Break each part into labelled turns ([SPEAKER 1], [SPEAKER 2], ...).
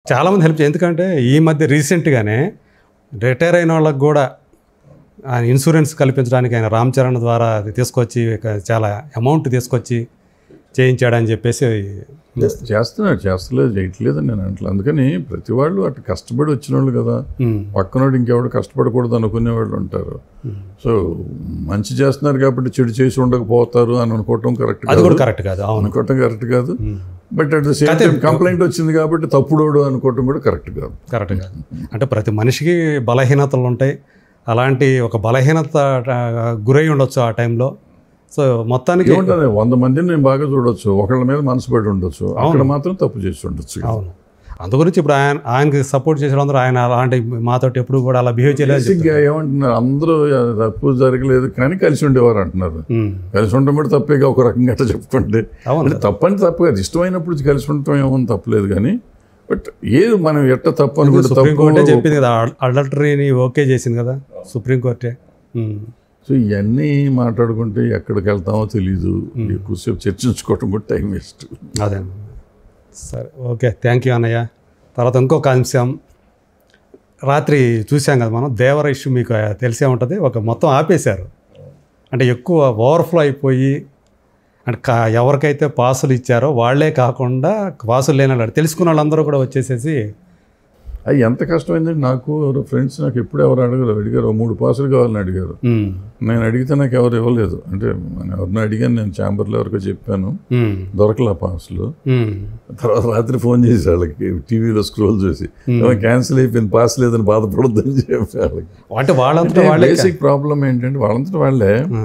[SPEAKER 1] చాలామంది హెల్ప్ చేయ ఎందుకంటే ఈ మధ్య రీసెంట్గానే రిటైర్ అయిన వాళ్ళకి కూడా ఆయన ఇన్సూరెన్స్ కల్పించడానికి ఆయన రామ్ చరణ్ ద్వారా అది తీసుకొచ్చి ఒక చాలా అమౌంట్ తీసుకొచ్చి చేయించాడని చెప్పేసి
[SPEAKER 2] చేస్తున్నాడు చేస్తలేదు చేయట్లేదు నేను అంటలే అందుకని ప్రతి వాళ్ళు అటు కష్టపడి వచ్చిన వాళ్ళు కదా
[SPEAKER 1] ఉమ్,
[SPEAKER 2] పక్కనోడు ఇంకెవడు కష్టపడకూడదు అనుకునే వాళ్ళు ఉంటారు సో మంచి చేస్తున్నారు కాబట్టి చెడు చేసి ఉండకపోతారు అని అనుకోవటం కరెక్ట్
[SPEAKER 1] అది
[SPEAKER 2] కాదు
[SPEAKER 1] కూడా కరెక్ట్ కాదు అవును
[SPEAKER 2] అనుకోవటం కరెక్ట్ కాదు but at the same time complaint వచ్చింది కాబట్టి తప్పుడోడు అనుకోవటం కూడా కరెక్ట్ కాదు
[SPEAKER 1] కరెక్ట్ కాదు అంటే ప్రతి మనిషికి బలహీనతలు ఉంటాయి అలాంటి ఒక బలహీనత ఆ, గురై ఉండొచ్చు ఆ టైంలో సో మొత్తానికి
[SPEAKER 2] ఏముంటుంది వంద మందిని నేను బాగా చూడొచ్చు ఒకళ్ళ మీద మనసు పడి ఉండొచ్చు అక్కడ మాత్రం తప్పు చేసి ఉండొచ్చు
[SPEAKER 1] అవును అందు గురించి ఇప్పుడు ఆయన ఆయనకి సపోర్ట్ చేసిన అందరూ ఆయన అలాంటి మాతోటి ఎప్పుడు కూడా అలా బిహేవ్ చేయలేదు
[SPEAKER 2] బేసిక్గా ఏమంటున్నారు అందరూ తప్పు జరగలేదు కానీ కలిసి ఉండేవారు అంటున్నారు
[SPEAKER 1] ఉమ్,
[SPEAKER 2] కలిసి ఉండడం కూడా తప్పేగా ఒక రకంగా అట్లా చెప్పుకుంటే
[SPEAKER 1] అవును
[SPEAKER 2] అంటే తప్పని తప్పు కాదు ఇష్టమైనప్పుడు కలిసి ఉండటం ఏమో తప్పలేదు కానీ బట్ ఏది మనం ఎట్ట తప్పు అనుకుంటే
[SPEAKER 1] సుప్రీంకోర్టే
[SPEAKER 2] తప్పు
[SPEAKER 1] చెప్పింది కదా అడల్టరీని ఓకే చేసింది కదా సుప్రీంకోర్టే ఉమ్,
[SPEAKER 2] సో ఇవన్నీ మాట్లాడుకుంటే ఎక్కడికి వెళ్తామో తెలీదు ఎక్కువసేపు చర్చించుకోవటం కూడా టైం వేస్ట్
[SPEAKER 1] అదే సరే ఓకే థ్యాంక్ యూ అన్నయ్య తర్వాత ఇంకొక అంశం రాత్రి చూసాం కదా మనం దేవర ఇష్యూ మీకు తెలిసే ఉంటుంది ఒక మొత్తం ఆపేశారు అంటే ఎక్కువ ఓవర్ఫ్లో అయిపోయి అంటే కా ఎవరికైతే పాసులు ఇచ్చారో వాళ్ళే కాకుండా పాసులు లేని వాళ్ళు తెలుసుకున్న వాళ్ళందరూ కూడా వచ్చేసేసి
[SPEAKER 2] అది ఎంత కష్టమైందంటే నాకు ఎవరో ఫ్రెండ్స్ నాకు ఎప్పుడు ఎవరు అడగరు అడిగారు "ఓ మూడు పాసులు కావాలని అడిగారు
[SPEAKER 1] ఉమ్,
[SPEAKER 2] నేను అడిగితే నాకు ఎవరు ఇవ్వలేదు అంటే నేను ఎవరిని అడిగాను నేను ఛాంబర్లో ఎవరికో చెప్పాను
[SPEAKER 1] ఉమ్,
[SPEAKER 2] దొరకలే పాసులు
[SPEAKER 1] ఉమ్,
[SPEAKER 2] తర్వాత రాత్రి ఫోన్ చేసి వాళ్ళకి టీవీలో స్క్రోల్ చేసి క్యాన్సిల్ అయిపోయింది పాస్ లేదని బాధపడొద్దని చెప్పి వాళ్ళకి
[SPEAKER 1] అంటే వాళ్ళంతా వాళ్ళే
[SPEAKER 2] బేసిక్ ప్రాబ్లం ఏంటంటే వాళ్ళంతటా వాళ్ళే
[SPEAKER 1] ఆ,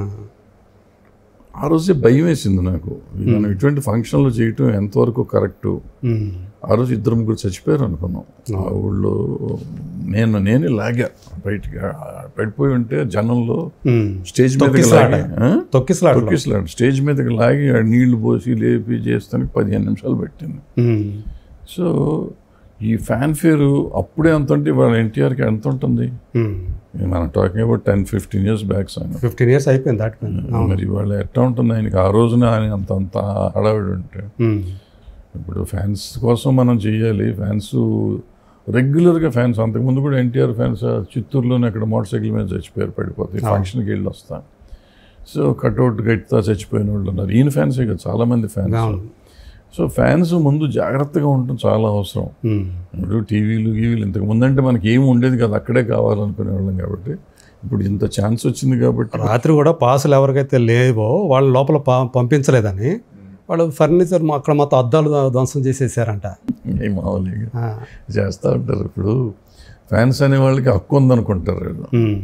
[SPEAKER 2] ఆ రోజే భయం వేసింది నాకు మనం ఇటువంటి ఫంక్షన్లు చేయటం ఎంతవరకు కరెక్ట్
[SPEAKER 1] ఉమ్,
[SPEAKER 2] ఆ రోజు ఇద్దరు ముగ్గురు చచ్చిపోయారు అనుకున్నాం ఆ ఊళ్ళో నేను నేనే లాగా బయటికి ఆ, పడిపోయి ఉంటే జనంలో
[SPEAKER 1] ఉమ్.
[SPEAKER 2] స్టేజ్ మీదకి
[SPEAKER 1] తొక్కిసలాట.
[SPEAKER 2] లాగి ఆ?
[SPEAKER 1] తొక్కిసలాటలు
[SPEAKER 2] తొక్కిసలాట స్టేజ్ మీదకి లాగి ఆ నీళ్లు పోసి లేపి చేస్తానికి పదిహేను నిమిషాలు పెట్టింది
[SPEAKER 1] ఉమ్,
[SPEAKER 2] సో ఈ ఫ్యాన్ ఫేర్ అప్పుడే ఎంత ఉంటే వాళ్ళ ఎన్టీఆర్కి ఎంత ఉంటుంది
[SPEAKER 1] ఉమ్.
[SPEAKER 2] మనం talking about ten fifteen years backs ఆయన
[SPEAKER 1] ఫిఫ్టీన్ ఇయర్స్ అయిపోయింది దాటిపోయింది
[SPEAKER 2] మరి వాళ్ళ ఎట్లా ఉంటుంది ఆయనకి ఆ రోజున ఆయన అంత అంత హడావిడి ఉంటే
[SPEAKER 1] ఉమ్,
[SPEAKER 2] ఇప్పుడు ఫ్యాన్స్ కోసం మనం చేయాలి ఫ్యాన్స్ రెగ్యులర్గా ఫ్యాన్స్ అంతకుముందు కూడా ఎన్టీఆర్ ఫ్యాన్స్ చిత్తూరులోనే అక్కడ మోటార్ సైకిల్ మీద చచ్చిపోయారు పడిపోతాయి ఫంక్షన్కి వెళ్ళి వస్తా సో కట్అవుట్ గట్టితా చచ్చిపోయిన వాళ్ళు ఉన్నారు ఈయన ఫ్యాన్సే కదా చాలామంది ఫ్యాన్స్
[SPEAKER 1] అవును
[SPEAKER 2] సో ఫ్యాన్స్ ముందు జాగ్రత్తగా ఉండటం చాలా అవసరం
[SPEAKER 1] ఉమ్,
[SPEAKER 2] ఇప్పుడు టీవీలు గీవీలు ఇంతకు ముందంటే మనకి ఏమి ఉండేది కదా అక్కడే కావాలనుకునే వాళ్ళం కాబట్టి ఇప్పుడు ఇంత ఛాన్స్ వచ్చింది కాబట్టి
[SPEAKER 1] రాత్రి కూడా పాసులు ఎవరికైతే లేవో వాళ్ళ లోపల ప- పంపించలేదని వాళ్ళు ఫర్నిచర్ మా- అక్కడ మొత్తం అద్దాలు ధ్వంసం చేసేసారంట
[SPEAKER 2] ఏం మామూలుగా
[SPEAKER 1] ఆ,
[SPEAKER 2] చేస్తూ ఉంటారు ఇప్పుడు ఫ్యాన్స్ అనే వాళ్ళకి హక్కు ఉందనుకుంటారు వీళ్ళు
[SPEAKER 1] ఉమ్.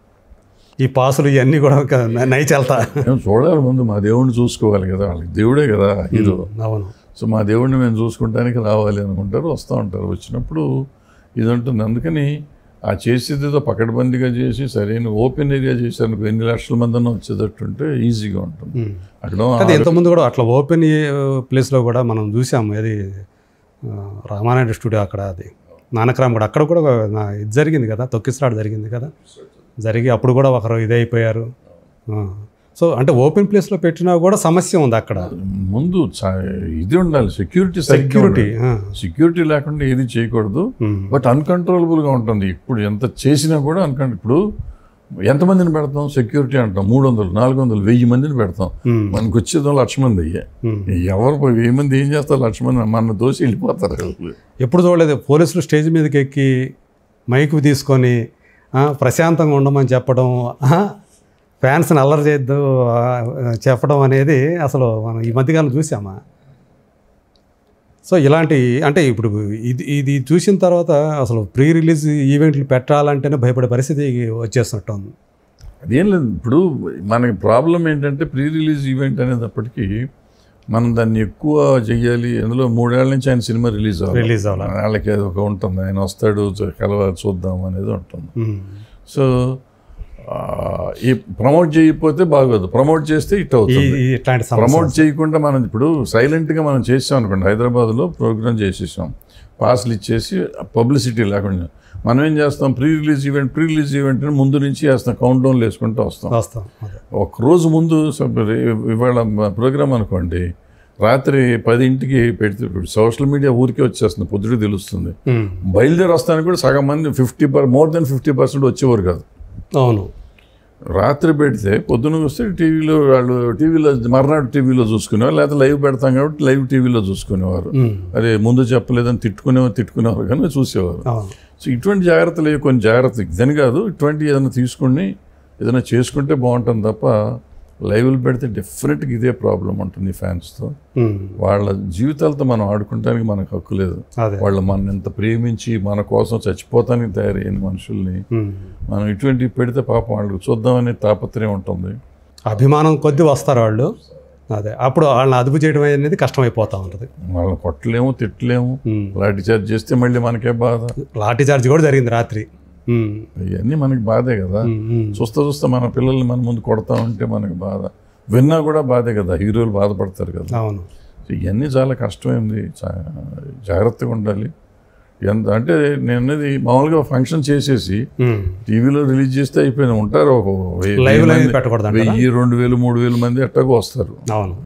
[SPEAKER 1] ఈ పాసులు ఇవన్నీ కూడా ఒక న- నై చెల్తా
[SPEAKER 2] మేము చూడాలి ముందు మా దేవుడిని చూసుకోవాలి కదా వాళ్ళకి దేవుడే కదా హీరో
[SPEAKER 1] అవును
[SPEAKER 2] సో మా దేవుడిని మేము చూసుకుంటానికి రావాలి అనుకుంటారు వస్తూ ఉంటారు వచ్చినప్పుడు ఇది ఉంటుంది అందుకని ఆ చేసేది ఏదో పకడ్బందీగా చేసి సరైన ఓపెన్ ఏరియా చేశారు ఎన్ని లక్షల మంది అన్న వచ్చేటట్టు ఉంటే ఈజీగా ఉంటుంది
[SPEAKER 1] ఉమ్.
[SPEAKER 2] అక్కడ
[SPEAKER 1] అది ఇంతకుముందు కూడా అట్లా ఓపెన్ ప్లేస్లో కూడా మనం చూసాము అది ఆ, రామానాయుడు స్టూడియో అక్కడ అది నానక్రామ్ కూడా అక్కడ కూడా నా- ఇది జరిగింది కదా తొక్కిసలాట జరిగింది కదా జరిగి అప్పుడు కూడా ఒకరు ఇదైపోయారు ఆ. సో అంటే ఓపెన్ ప్లేస్లో పెట్టినా కూడా సమస్య ఉంది అక్కడ
[SPEAKER 2] ముందు చా- ఇది ఉండాలి సెక్యూరిటీ
[SPEAKER 1] సెక్యూరిటీ
[SPEAKER 2] సెక్యూరిటీ లేకుండా ఏది చేయకూడదు బట్ అన్కంట్రోలబుల్గా ఉంటుంది ఇప్పుడు ఎంత చేసినా కూడా అన్కంట్ ఇప్పుడు ఎంతమందిని పెడతాం సెక్యూరిటీ అంటాం మూడు వందలు నాలుగు వందలు వెయ్యి మందిని పెడతాం మనకు వచ్చేదో లక్ష మంది అయ్యే ఎవరు పోయి వెయ్యి మంది ఏం చేస్తారు లక్ష మంది మన దోసి వెళ్ళిపోతారు వాళ్ళు.
[SPEAKER 1] ఎప్పుడు చూడలేదు పోలీసులు స్టేజ్ మీదకి ఎక్కి మైకు తీసుకొని ఆ, ప్రశాంతంగా ఉండమని చెప్పడం ఆ, ఫ్యాన్స్ని అల్లరి చేయొద్దు ఆ, చెప్పడం అనేది అసలు మనం ఈ మధ్యకాలం చూసామా సో ఇలాంటి అంటే ఇప్పుడు ఇది ఇది చూసిన తర్వాత అసలు ప్రీ రిలీజ్ ఈవెంట్లు పెట్టాలంటేనే భయపడే పరిస్థితి వచ్చేస్తున్నట్టు ఉంది
[SPEAKER 2] అదేం లేదు ఇప్పుడు మనకి ప్రాబ్లం ఏంటంటే ప్రీ రిలీజ్ ఈవెంట్ అనేటప్పటికీ మనం దాన్ని ఎక్కువ చెయ్యాలి అందులో మూడేళ్ల నుంచి ఆయన సినిమా రిలీజ్ అవ్వాలి
[SPEAKER 1] రిలీజ్ అవ్వాలి
[SPEAKER 2] వాళ్ళకి అది ఒక ఉంటుంది ఆయన వస్తాడు చ- కలవ చూద్దాం అనేది ఉంటుంది
[SPEAKER 1] ఉమ్.
[SPEAKER 2] సో ఆ, ఈ ప్రమోట్ చేయకపోతే బాగోదు ప్రమోట్ చేస్తే ఇట్
[SPEAKER 1] ఈ
[SPEAKER 2] అవుతుంది
[SPEAKER 1] ఈ ఇట్లాంటి సమస్య
[SPEAKER 2] ప్రమోట్ చేయకుండా మనం ఇప్పుడు సైలెంట్గా మనం చేసాం అనుకోండి హైదరాబాద్లో ప్రోగ్రామ్ చేసేసాం పాస్లు ఇచ్చేసి పబ్లిసిటీ లేకుండా మనం ఏం చేస్తాం pre release event pre release event అని ముందు నుంచి వేస్తాం కౌంట్ డౌన్లు వేసుకుంటూ వస్తాం
[SPEAKER 1] వస్తాం అదే
[SPEAKER 2] ఒక రోజు ముందు స- రే- ఇవాళ ప్రోగ్రామ్ అనుకోండి రాత్రి పదింటికి పెడితే ఇప్పుడు సోషల్ మీడియా ఊరికే వచ్చేస్తుంది పొద్దుటే తెలుస్తుంది
[SPEAKER 1] ఉమ్.
[SPEAKER 2] బయలుదేరి వస్తానికి కూడా సగం మంది fifty per more than fifty percent వచ్చేవారు కాదు
[SPEAKER 1] అవును
[SPEAKER 2] రాత్రి పెడితే పొద్దున వస్తే టీవీలో వాళ్ళు టీవీలో మర్నాడు టీవీలో చూసుకునేవారు లేకపోతే లైవ్ పెడతాం కాబట్టి లైవ్ టీవీలో చూసుకునేవారు
[SPEAKER 1] ఉమ్.
[SPEAKER 2] అదే ముందు చెప్పలేదని తిట్టుకునేవారు తిట్టుకునేవారు కానీ చూసేవారు
[SPEAKER 1] అవును
[SPEAKER 2] సో ఇటువంటి జాగ్రత్తలు ఇవి కొన్ని జాగ్రత్త ఇదని కాదు ఇటువంటి ఏదైనా తీసుకుని ఏదైనా చేసుకుంటే బాగుంటుంది తప్ప లైవ్లు పెడితే డెఫినెట్గా ఇదే ప్రాబ్లం ఉంటుంది ఫ్యాన్స్తో
[SPEAKER 1] ఉమ్.
[SPEAKER 2] వాళ్ళ జీవితాలతో మనం ఆడుకుంటానికి మనకు హక్కు లేదు
[SPEAKER 1] అదే
[SPEAKER 2] వాళ్ళు మన ఎంత ప్రేమించి మన కోసం చచ్చిపోతానికి తయారైన మనుషుల్ని
[SPEAKER 1] ఉమ్.
[SPEAKER 2] మనం ఇటువంటివి పెడితే పాపం వాళ్ళకి చూద్దామనే తాపత్రయం ఉంటుంది
[SPEAKER 1] అభిమానం కొద్ది వస్తారు వాళ్ళు అదే అప్పుడు వాళ్ళని అదుపు చేయడం అనేది కష్టమైపోతా ఉంటుంది
[SPEAKER 2] వాళ్ళని కొట్టలేము తిట్టలేము
[SPEAKER 1] ఉమ్.
[SPEAKER 2] లాఠీ చార్జ్ చేస్తే మళ్ళీ మనకే బాధ
[SPEAKER 1] లాఠీ చార్జ్ కూడా జరిగింది రాత్రి ఉమ్.
[SPEAKER 2] ఇవన్నీ మనకి బాధే కదా
[SPEAKER 1] ఉమ్. ఉమ్.
[SPEAKER 2] చూస్తా చూస్తా మన పిల్లల్ని మన ముందు కొడతా ఉంటే మనకి బాధ విన్నా కూడా బాధే కదా హీరోలు బాధపడతారు కదా
[SPEAKER 1] అవును
[SPEAKER 2] సో ఇవన్నీ చాలా కష్టమైంది చా- జాగ్రత్తగా ఉండాలి ఎంత అంటే నేను అనేది మామూలుగా ఫంక్షన్ చేసేసి
[SPEAKER 1] ఉమ్.
[SPEAKER 2] టీవీలో రిలీజ్ చేస్తే అయిపోయింది ఉంటారు ఒక వెయ్యి
[SPEAKER 1] లైవ్ లైవ్
[SPEAKER 2] మంది,
[SPEAKER 1] పెట్టకూడదు అంటారా?
[SPEAKER 2] వెయ్యి రెండు వేలు మూడు వేలు మంది ఎట్టాగో వస్తారు
[SPEAKER 1] అవును